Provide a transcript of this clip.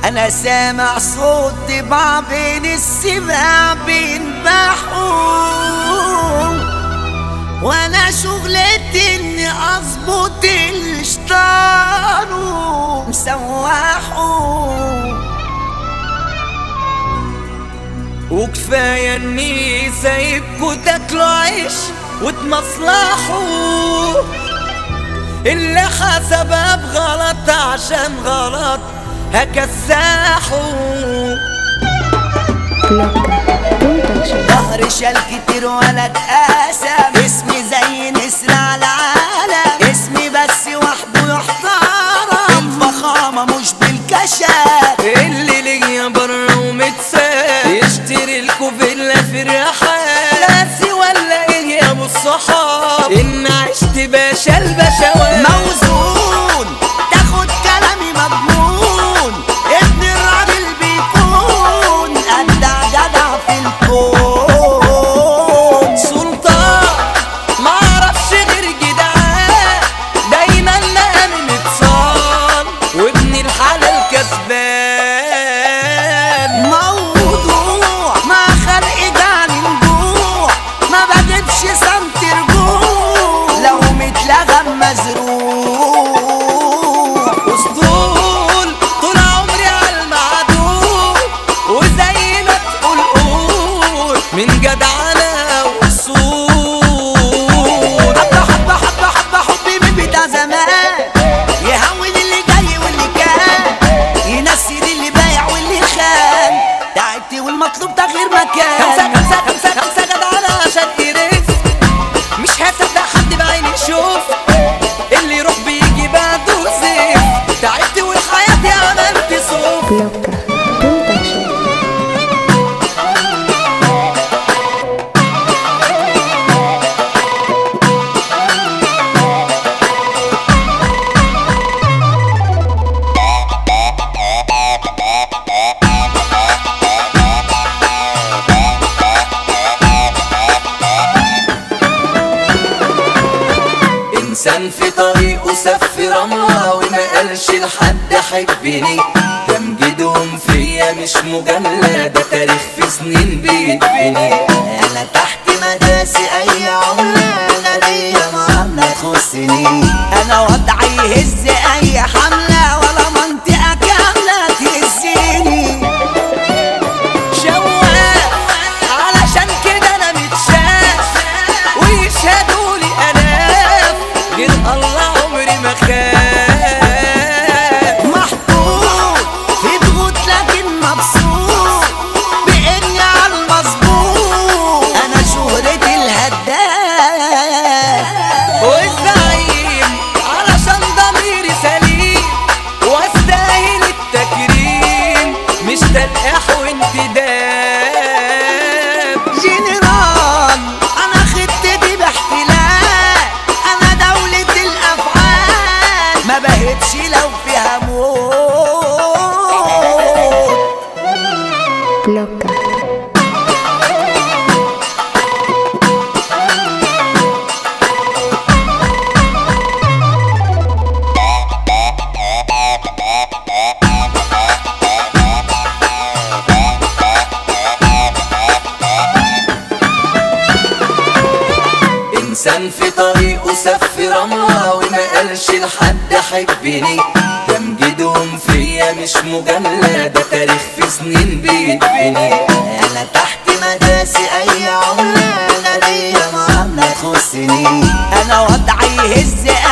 انا سامع صوت ضباع بين السباع بينبحوا وانا شغلتي اني اظبط الشطار ومسوحه وكفاية اني سايبكوا تاكلوا عيش وتمصلحوا اللي حسبها بغلط عشان غلط هكساحوا ظهر شال كتير ولا اتقاسم اسمي زي نسر على العالم اسمي بس وحده يحترم الفخامة مش بالكشف اللي ليا بره ومتساب يشتري لكوا فيلا في الرحاب ناسي ولا ايه يا ابو الصحاب ان عشت باشا البشوات موزون تاخد كلامي مضمون ابن الراجل بيكون أجدع جدع في الكون سلطان ما اعرفش غير جدعان دايما مقامي متصان وابن الحلال كسبان موضوع ما خلق جاني نجوع ما بجيبش سنت رجوع لو متلغم مزروع اسطول طول عمري على المعدول وزي ما تقول قول من جدعانة وصول حبة حبة حبة حبة حبي من بتاع زمان يهون اللي جاي واللي كان ينسي اللي بايع واللي خان تعبت والمطلوب تغيير خمسة مكان خمسة خمسة خمسة جدعانة عشان إيريس مش هصدق حد بعيني يشوف اللي يروح بيجي بعده سيف تعبت وحياتي عملت صوف Loca Production. إنسان في طريقه سف رملة وما قالش لحد حبني تمجيدهم فيا مش مجاملة ده تاريخ في سنين بيتبني انا تحت مداسي اي عملة انا ليا معاملة تخصني انا وضعي يهز اي حملة ولا منطقة كاملة تهزني شواف علشان كده انا متشاف ويشهدوا لي الاف غير الله عمري ما خاف محطوط في ضغوط لكن مبسوط باني على المظبوط انا شهرتي الهداف والزعيم علشان ضميري سليم واستاهل التكريم مش تلقاح وانتداب جنرال انا خطتي باحتلال انا دولة الافعال ما بهتش لو فيها موت Loca. انسان في طريقه سف رملة وما قالش لحد حبني تمجيدهم فيا مش مجاملة ده تاريخ في سنين بيتبني انا تحت مداسي اي عملة انا ليا معاملة تخصني انا وضعي يهز